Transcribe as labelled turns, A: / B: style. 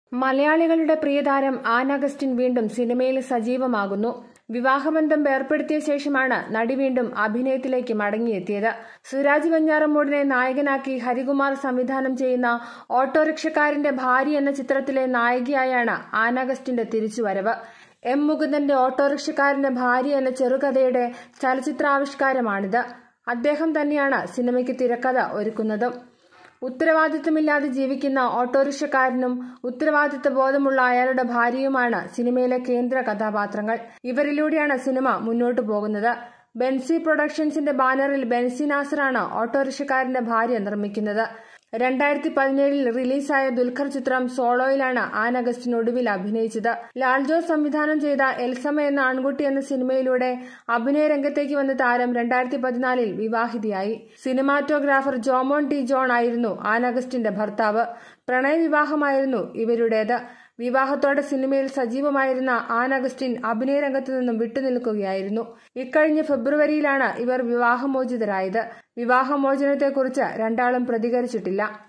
A: മലയാളികളുടെ പ്രിയതാരം an Augustine വീണ്ടും സിനിമയിൽ സജീവമാകുന്നു വിവാഹബന്ധം വേർപ്പെടുത്തിയ ശേഷമാണ് നടി വീണ്ടും അഭിനയത്തിലേക്ക് മടങ്ങിയെത്തിയത് സുരാജ് വെഞ്ഞാറമ്മൂടിനെ നായകനാക്കി ഹരികുമാർ സംവിധാനം ചെയ്യുന്ന ഓട്ടോറിക്ഷക്കാരന്റെ ഭാര്യ എന്ന ചിത്രത്തിലെ നായികയായാണ് ആൻ അഗസ്റ്റിന്റെ തിരിച്ചുവരവ് എം മുകുന്ദന്റെ ഓട്ടോറിക്ഷക്കാരന്റെ ഭാര്യ എന്ന ചെറുകഥയുടെ ചലച്ചിത്രാവിഷ്കാരമാണിത് അദ്ദേഹം തന്നെയാണ് സിനിമയ്ക്ക് തിരക്കഥ ഒരുക്കുന്നതും ഉത്തരവാദിത്തമില്ലാതെ ജീവിക്കുന്ന ഓട്ടോറിക്ഷക്കാരനും ഉത്തരവാദിത്ത ബോധമുള്ള അയാളുടെ ഭാര്യയുമാണ് സിനിമയിലെ കേന്ദ്ര കഥാപാത്രങ്ങൾ ഇവരിലൂടെയാണ് സിനിമ മുന്നോട്ടു പോകുന്നത് ബെൻസി പ്രൊഡക്ഷൻസിന്റെ ബാനറിൽ ബെൻസി നാസറാണ് ഓട്ടോറിക്ഷക്കാരന്റെ ഭാര്യ നിർമ്മിക്കുന്നത് രണ്ടായിരത്തി പതിനേഴിൽ റിലീസായ ദുൽഖർ ചിത്രം സോളോയിലാണ് ആൻ അഗസ്റ്റിൻ ഒടുവിൽ അഭിനയിച്ചത് ലാൽജോ സംവിധാനം ചെയ്ത എൽസമ എന്ന ആൺകുട്ടി എന്ന സിനിമയിലൂടെ അഭിനയ രംഗത്തേക്ക് വന്ന താരം രണ്ടായിരത്തി പതിനാലിൽ വിവാഹിതയായി സിനിമാറ്റോഗ്രാഫർ ജോമോൺ ടി ജോൺ ആയിരുന്നു ആൻ അഗസ്റ്റിന്റെ ഭർത്താവ് പ്രണയവിവാഹമായിരുന്നു ഇവരുടേത് വിവാഹത്തോടെ സിനിമയിൽ സജീവമായിരുന്ന ആൻ അഗസ്റ്റിൻ അഭിനയ രംഗത്തു നിന്നും വിട്ടുനിൽക്കുകയായിരുന്നു ഇക്കഴിഞ്ഞ ഫെബ്രുവരിയിലാണ് ഇവർ വിവാഹമോചിതരായത് വിവാഹമോചനത്തെക്കുറിച്ച് രണ്ടാളും പ്രതികരിച്ചിട്ടില്ല